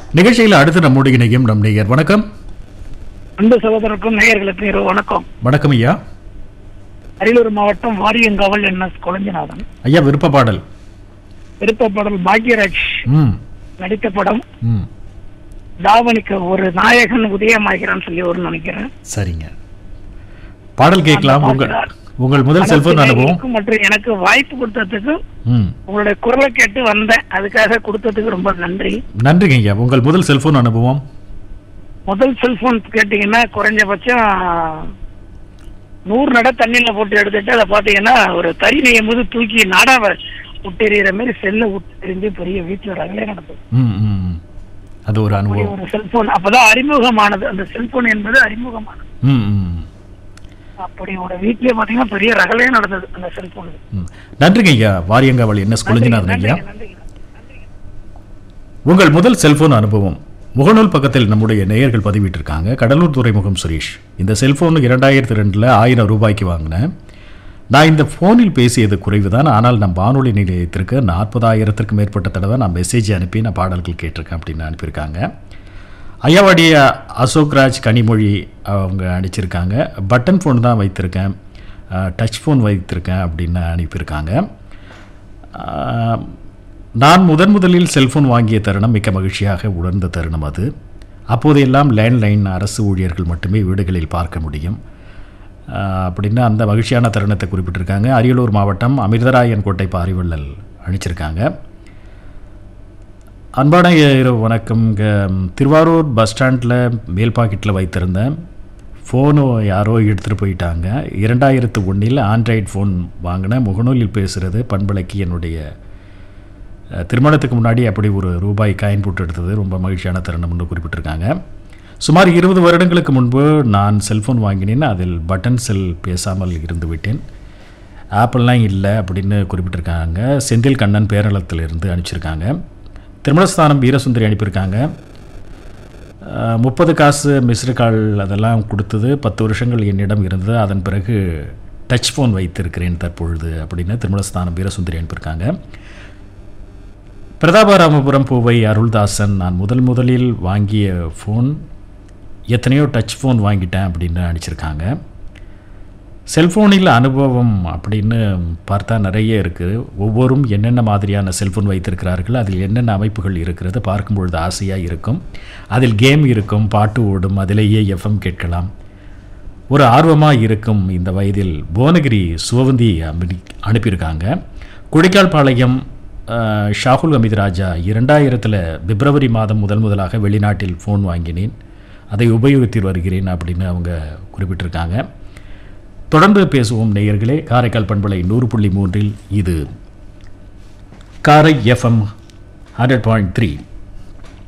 நிகழ்ச்சியில் அடுத்து நம்முடைய இணையும் நம் நேயர் வணக்கம் அன்பு சகோதரருக்கும் நேயர்களுக்கும் இரவு வணக்கம் வணக்கம் ஐயா அரியலூர் மாவட்டம் வாரியங்காவல் என் எஸ் கொளஞ்சிநாதன் ஐயா விருப்ப பாடல் விருப்ப பாடல் பாக்யராஜ் ம் நடித்த படம் ம் தாவணிக்கு ஒரு நாயகன் உதயமாகிறான்னு சொல்லி ஒரு நினைக்கிறேன் சரிங்க பாடல் கேட்கலாம் அந்த உங்கள் பாடல் உங்கள் முதல் செல்போன் அனுபவம் நேயர்களுக்கும் மற்றும் எனக்கு வாய்ப்பு கொடுத்ததுக்கு ம் உங்களுடைய குரலை கேட்டு வந்தேன் அதுக்காக கொடுத்ததுக்கு ரொம்ப நன்றி நன்றிங்க ஐயா உங்கள் முதல் செல்போன் அனுபவம் முதல் செல்போன் கேட்டீங்கன்னா குறைஞ்சபட்சம் நூறு நட தண்ணியில போட்டு எடுத்துட்டு அதை பாத்தீங்கன்னா ஒரு தறி நெய்யும் போது தூக்கி நாடாவை விட்டெறிகிற மாதிரி செல்ல விட்டெறிஞ்சு பெரிய வீட்டுல ரகலே நடந்தது ம் ம் ம். அது ஒரு அப்படி அனுபவம் ஒரு செல்போன் அப்பதான் அறிமுகமானது அந்த செல்போன் என்பது அறிமுகமானது ம் ம் அப்படி ஒரு வீட்லயே பாத்தீங்கன்னா பெரிய ரகலே நடந்தது அந்த செல்போன் ம். நன்றிங்க ஐயா வாரியங்காவல் என்ன குழஞ்சினாதன் ஐயா நன்றிங்க உங்கள் முதல் செல்போன் அனுபவம் முகநூல் பக்கத்தில் நம்முடைய நேயர்கள் பதிவிட்டிருக்காங்க கடலூர் துறைமுகம் சுரேஷ் இந்த செல்போன் இரண்டாயிரத்தி ரெண்டில் ஆயிரம் ரூபாய்க்கு வாங்கினேன் நான் இந்த ஃபோனில் பேசியது குறைவு தான் ஆனால் நம் வானொலி நிலையத்திற்கு நாற்பதாயிரத்திற்கு மேற்பட்ட தடவை நான் மெசேஜ் அனுப்பி நான் பாடல்கள் கேட்டிருக்கேன் அப்படின்னு அனுப்பியிருக்காங்க ஐயாவாடி அசோக்ராஜ் கனிமொழி அவங்க அடிச்சிருக்காங்க பட்டன் ஃபோன் தான் வைத்திருக்கேன் டச் ஃபோன் வைத்திருக்கேன் அப்படின்னு அனுப்பியிருக்காங்க ஆஹ், நான் முதன் முதலில் செல்போன் வாங்கிய தருணம் மிக்க மகிழ்ச்சியாக உணர்ந்த தருணம் அது அப்போதெல்லாம் லேண்ட்லைன் அரசு ஊழியர்கள் மட்டுமே வீடுகளில் பார்க்க முடியும் ஆஹ், அப்படின்னு அந்த மகிழ்ச்சியான தருணத்தை குறிப்பிட்டிருக்காங்க அரியலூர் மாவட்டம் அமிர்தராயன் கோட்டை பாரிவள்ளல் அணிச்சிருக்காங்க அன்பான இரவு வணக்கம் இங்க திருவாரூர் பஸ் ஸ்டாண்டில் மேல் பாக்கெட்டில் வைத்திருந்தேன் ஃபோனு யாரோ எடுத்துகிட்டு போயிட்டாங்க இரண்டாயிரத்து ஒன்றில் ஆண்ட்ராய்டு ஃபோன் வாங்கினேன் முகநூலில் பேசுகிறது பண்பலைக்கு என்னுடைய அஹ், திருமணத்துக்கு முன்னாடி அப்படி ஒரு ரூபாய் காயின் போட்டு எடுத்தது ரொம்ப மகிழ்ச்சியான தருணம்னு குறிப்பிட்டிருக்காங்க சுமார் இருபது வருடங்களுக்கு முன்பு நான் செல்ஃபோன் வாங்கினேன் அதில் பட்டன் செல் பேசாமல் இருந்து விட்டேன் ஆப்பிள்லாம் இல்லை அப்படின்னு குறிப்பிட்டிருக்காங்க செந்தில் கண்ணன் பேரளத்திலிருந்து அனுப்பிச்சிருக்காங்க திருமணஸ்தானம் வீரசுந்தரி அனுப்பியிருக்காங்க முப்பது காசு மிஸ்டு கால் அதெல்லாம் கொடுத்தது பத்து வருஷங்கள் என்னிடம் இருந்தது அதன் பிறகு டச் ஃபோன் வைத்திருக்கிறேன் தற்பொழுது அப்படின்னு திருமணஸ்தானம் வீரசுந்தரி அனுப்பியிருக்காங்க பிரதாபராமபுரம் பூவை அருள்தாசன் நான் முதல் முதலில் வாங்கிய ஃபோன் எத்தனையோ டச் ஃபோன் வாங்கிட்டேன் அப்படின்னு அனுப்பிச்சிருக்காங்க செல்ஃபோனில் அனுபவம் அப்படின்னு பார்த்தா நிறைய இருக்குது ஒவ்வொரும் என்னென்ன மாதிரியான செல்ஃபோன் வைத்திருக்கிறார்கள் அதில் என்னென்ன அமைப்புகள் இருக்கிறது பார்க்கும்பொழுது ஆசையாக இருக்கும் அதில் கேம் இருக்கும் பாட்டு ஓடும் அதிலேயே எஃப்எம் கேட்கலாம் ஒரு ஆர்வமாக இருக்கும் இந்த வயதில் புவனகிரி சிவவந்தி அனுப்பி அனுப்பியிருக்காங்க குடிக்கால்பாளையம் அஹ், ஷாகுல் அமித் ராஜா இரண்டாயிரத்தில் பிப்ரவரி மாதம் முதல் முதலாக வெளிநாட்டில் ஃபோன் வாங்கினேன் அதை உபயோகித்து வருகிறேன் அப்படின்னு அவங்க குறிப்பிட்டிருக்காங்க தொடர்ந்து பேசுவோம் நேயர்களே காரைக்கால் பண்பலை நூறு புள்ளி மூன்றில் இது காரை எஃப்எம் ஹண்ட்ரட் பாயிண்ட் த்ரீ